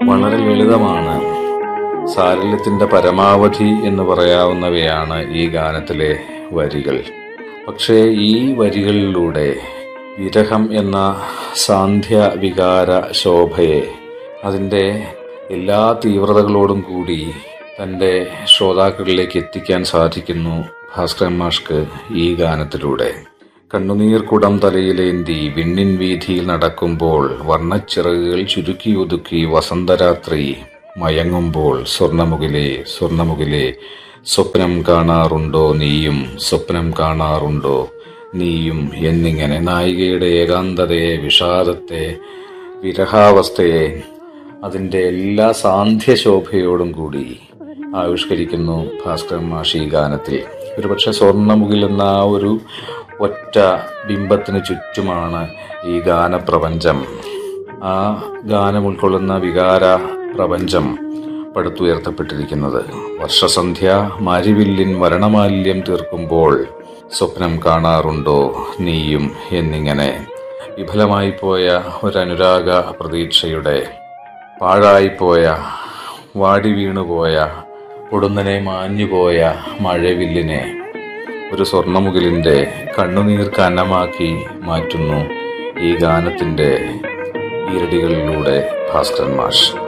വളരെ ലളിതമാണ് സാരല്യത്തിന്റെ പരമാവധി എന്ന് പറയാവുന്നവയാണ് ഈ ഗാനത്തിലെ വരികൾ പക്ഷേ ഈ വരികളിലൂടെ വിരഹം എന്ന സാന്ധ്യ വികാര ശോഭയെ അതിൻ്റെ എല്ലാ തീവ്രതകളോടും കൂടി തൻ്റെ ശ്രോതാക്കളിലേക്ക് എത്തിക്കാൻ സാധിക്കുന്നു ഭാസ്കരൻ മാഷ്ക്ക് ഈ ഗാനത്തിലൂടെ കണ്ണുനീർ കുടം തലയിലേന്തി വിണ്ണിൻ വീതിയിൽ നടക്കുമ്പോൾ വർണ്ണച്ചിറകുകൾ ചുരുക്കിയൊതുക്കി വസന്തരാത്രി മയങ്ങുമ്പോൾ സ്വർണമുകിലെ സ്വർണമുകിലെ സ്വപ്നം കാണാറുണ്ടോ നീയും സ്വപ്നം കാണാറുണ്ടോ നീയും എന്നിങ്ങനെ നായികയുടെ ഏകാന്തതയെ വിഷാദത്തെ വിരഹാവസ്ഥയെ അതിൻ്റെ എല്ലാ സാന്ധ്യശോഭയോടും കൂടി ആവിഷ്കരിക്കുന്നു ഭാസ്കരൻ മാഷി ഈ ഗാനത്തിൽ ഒരുപക്ഷെ സ്വർണ്ണമുകിൽ എന്ന ആ ഒരു ഒറ്റ ബിംബത്തിന് ചുറ്റുമാണ് ഈ ഗാനപ്രപഞ്ചം ആ ഗാനം ഉൾക്കൊള്ളുന്ന വികാര പ്രപഞ്ചം പടുത്തുയർത്തപ്പെട്ടിരിക്കുന്നത് വർഷസന്ധ്യ മാരിവില്ലിൻ വരണമാല്യം തീർക്കുമ്പോൾ സ്വപ്നം കാണാറുണ്ടോ നീയും എന്നിങ്ങനെ വിഫലമായി പോയ ഒരനുരാഗ പ്രതീക്ഷയുടെ പാഴായിപ്പോയ വാടി വീണുപോയ പൊടുന്നനെ മാഞ്ഞുപോയ മഴവില്ലിനെ ഒരു സ്വർണ്ണമുകിലിന്റെ കണ്ണുനീർ കനമാക്കി മാറ്റുന്നു ഈ ഗാനത്തിന്റെ ഈരടികളിലൂടെ ഭാസ്കരൻ മാഷ്